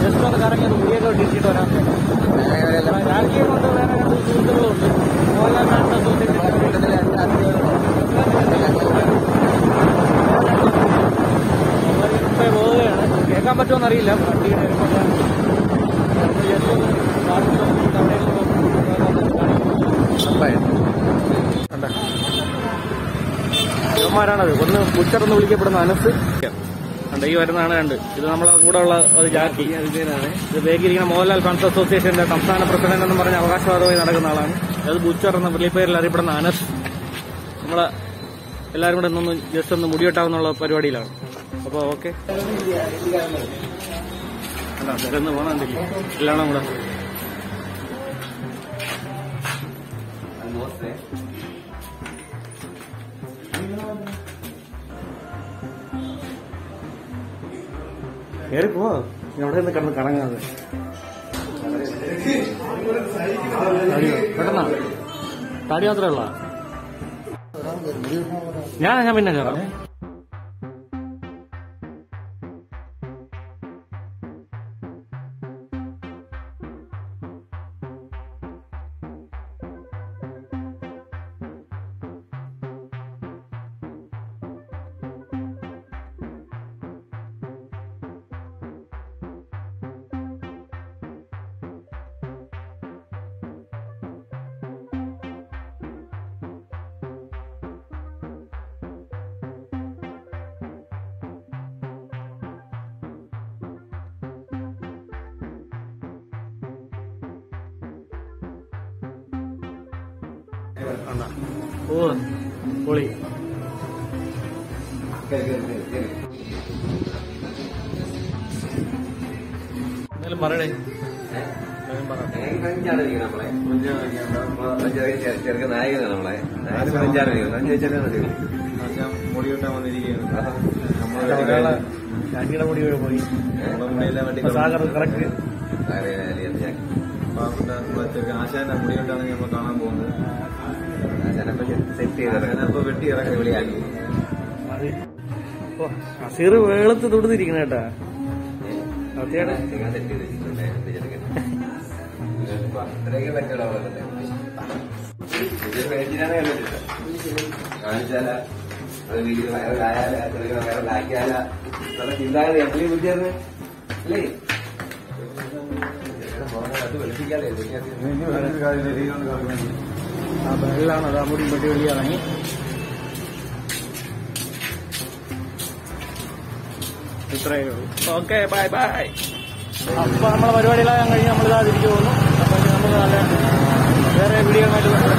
Just ഒന്ന് കറങ്ങി ഒന്ന് മുടിയൊക്കെ ഇട്ടിട്ട് വരാം രാഖിയെ കൊണ്ട് വേറെ രണ്ട് സുഹൃത്തുക്കളുണ്ട് മോഹൻലാൽ ഫാൻസ് അസോസിയേഷൻ മുമ്പേ പോവുകയാണ് കേൾക്കാൻ പറ്റുമോ അറിയില്ല വണ്ടിയുടെ ജസ്റ്റ് ഒന്ന് കാണിച്ചു ഇവന്മാരാണത് ഒന്ന് ബുച്ചർ എന്ന് വിളിക്കപ്പെടുന്ന അനസ് ഉണ്ട് ഈ വരുന്നതാണ് കണ്ട് ഇത് നമ്മളെ കൂടെ ഉള്ള ഒരു ജാക്കി ഇത് ബേക്കിരിക്കുന്ന മോഹൻലാൽ ഫാൻസ് അസോസിയേഷന്റെ സംസ്ഥാന പ്രസിഡന്റ് എന്ന് പറഞ്ഞ അവകാശവാദമായി നടക്കുന്ന ആളാണ് അത് ബുച്ചർ എന്ന വിളിപ്പേരിൽ അറിയപ്പെടുന്ന അനസ് നമ്മളെ എല്ലാവരും കൂടെ ഒന്ന് ജസ്റ്റ് ഒന്ന് മുടിവെട്ടാവുന്നുള്ള പരിപാടിയിലാണ് അപ്പോൾ ഓക്കെ നിരന്ന് പോകണമെന്നില്ല എല്ലാം കൂടെ കയറി പോ എവിടെ നിന്ന് കിടന്ന് കറങ്ങാതെ താടിയോ? പെട്ടെന്നാ താടി മാത്രമേ ഉള്ള ഞാൻ ഞാൻ പിന്നെ കയറാം കണ്ടാ? ഓ പൊളി എന്തായാലും പറയടേ എന്തായാലും പറ ചെറുക്ക നായകനാണ് നമ്മളെ അഞ്ചാറ് മുടിയോട്ടാൻ വന്നിരിക്കുകയാണ് ഒരാളെ ചാറ്റിയുടെ മുടി പോയി നമ്മുടെ മുടിയെല്ലാം വേണ്ടി അപ്പൊ സാഗർ കറക്റ്റ് പാവപ്പെട്ട നമ്മുടെ ചെറുക്കൻ ആശാന്റെ മുടിയോട്ടാണ് നമ്മൾ കാണാൻ പോകുന്നത് സെറ്റ് അങ്ങനെ അപ്പൊ വെട്ടി ഇറക്കി വിളിയാക്കി ഓ അസീർ വേളത്ത് തൊടുത്തിരിക്കണ കേട്ടാ സത്യാണ് അത്രയൊക്കെ പറ്റുള്ള കാണിച്ചാല അത് വീട്ടിൽ വയറിലായാല ചെറിയ വയറിലാക്കിയാല എന്നുള്ള ചിന്താഗതി എപ്പോഴും ബുദ്ധിയായിരുന്നു അല്ലേ അത് വെളുപ്പിക്കാതെ ആ വെള്ളാണ് അതാ മുടി വെട്ടി വെളി ഇറങ്ങി ഇത്രയേ ഉള്ളൂ ഓക്കെ ബൈ ബൈ അപ്പൊ നമ്മളെ പരിപാടികളെല്ലാം കഴിഞ്ഞ് നമ്മളിതാ തിരിച്ചു പോകുന്നു അപ്പൊ ഇനി നമുക്ക് നല്ല വേറെ വീഡിയോ ആയിട്ട്